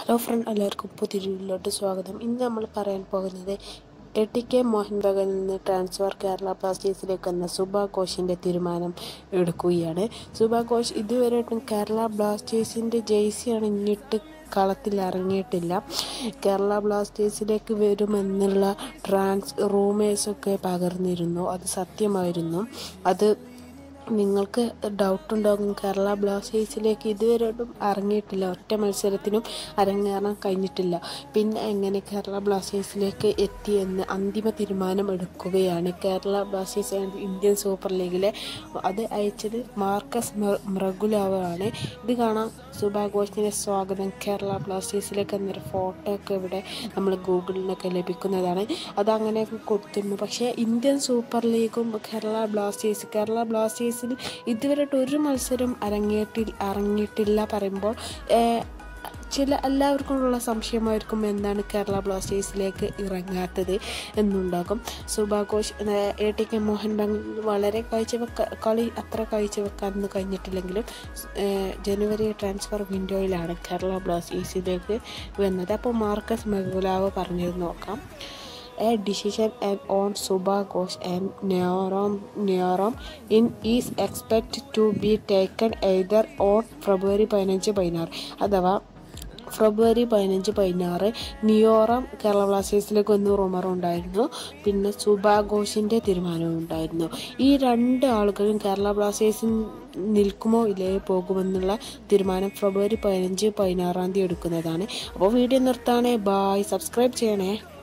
hello friend എല്ലാവർക്കും പുതിയൊരിലോട്ട് സ്വാഗതം ഇന്ന് നമ്മൾ പറയാൻ പോകുന്നത് എ ടി കെ മോഹൻ ബഗാനിൽ നിന്ന് ട്രാൻസ്ഫർ കേരള ബ്ലാസ്റ്റേഴ്സിലേക്ക് എന്ന സുബാ ഘോഷിൻ്റെ തീരുമാനം എടുക്കുകയാണ് സുബാ ഘോഷ് ഇതുവരെയായിട്ടും കേരള ബ്ലാസ്റ്റേഴ്സിൻ്റെ ജേഴ്സി അണിഞ്ഞിട്ട് കളത്തിൽ ഇറങ്ങിയിട്ടില്ല കേരള ബ്ലാസ്റ്റേഴ്സിലേക്ക് വരുമെന്നുള്ള ട്രാൻസ് റൂമേഴ്സൊക്കെ പകർന്നിരുന്നു അത് സത്യമായിരുന്നു അത് നിങ്ങൾക്ക് ഡൗട്ട് ഉണ്ടാകും കേരള ബ്ലാസ്റ്റേഴ്സിലേക്ക് ഇതുവരെയും ഇറങ്ങിയിട്ടില്ല ഒറ്റ മത്സരത്തിനും അരങ്ങേറാൻ കഴിഞ്ഞിട്ടില്ല പിന്നെ എങ്ങനെ കേരള ബ്ലാസ്റ്റേഴ്സിലേക്ക് എത്തിയെന്ന് അന്തിമ തീരുമാനം എടുക്കുകയാണ് Kerala Blasters and Indian Super ലീഗിലെ അത് അയച്ചത് മാർക്കസ് മൃഗുലാവാണ് ഇത് കാണാം സുഭാഘോഷിനെ സ്വാഗതം കേരള ബ്ലാസ്റ്റേഴ്സിലേക്ക് എന്നൊരു ഫോട്ടോ ഒക്കെ ഇവിടെ നമ്മൾ ഗൂഗിളിൽ നിന്നൊക്കെ ലഭിക്കുന്നതാണ് അത് അങ്ങനെയൊക്കെ കൊടുത്തിരുന്നു പക്ഷേ ഇന്ത്യൻ സൂപ്പർ ലീഗും കേരള ബ്ലാസ്റ്റേഴ്സ് കേരള ബ്ലാസ്റ്റേഴ്സിൽ ഇതുവരെയായിട്ട് ഒരു മത്സരം അരങ്ങേറ്റി ഇറങ്ങിയിട്ടില്ല പറയുമ്പോൾ ചില എല്ലാവർക്കും ഉള്ള സംശയമായിരിക്കും എന്താണ് കേരള ബ്ലാസ്റ്റേഴ്സിലേക്ക് ഇറങ്ങാത്തത് എന്നുണ്ടാകും സുഭാഘോഷ് A T K Mohun Bagan വളരെ കാഴ്ചവെക്ക കളി അത്ര കാഴ്ചവെക്കാനൊന്നും കഴിഞ്ഞിട്ടില്ലെങ്കിലും ജനുവരി ട്രാൻസ്ഫർ വിൻഡോയിലാണ് കേരള ബ്ലാസ്റ്റേഴ്സിലേക്ക് വന്നത് അപ്പോൾ മാർക്കസ് മെഗുലാവ് പറഞ്ഞത് നോക്കാം a decision and on Subha Ghosh and Neoram Neoram in is expected to be taken either on February പതിനഞ്ച് പതിനാറ് അഥവാ ഫെബ്രുവരി പതിനഞ്ച് പതിനാറ് നിയോറം കേരള ബ്ലാസ്റ്റേഴ്സിലേക്ക് ഒന്ന് റൂമർ ഉണ്ടായിരുന്നു പിന്നെ സുബാ ഘോഷിൻ്റെ തീരുമാനവും ഉണ്ടായിരുന്നു ഈ രണ്ട് ആളുകളും കേരള ബ്ലാസ്റ്റേഴ്സിൽ നിൽക്കുമോ ഇല്ലേ പോകുമെന്നുള്ള തീരുമാനം ഫെബ്രുവരി പതിനഞ്ച് പതിനാറാം തീയതി എടുക്കുന്നതാണ് അപ്പോൾ വീഡിയോ നിർത്താണ് ബായ് സബ്സ്ക്രൈബ് ചെയ്യണേ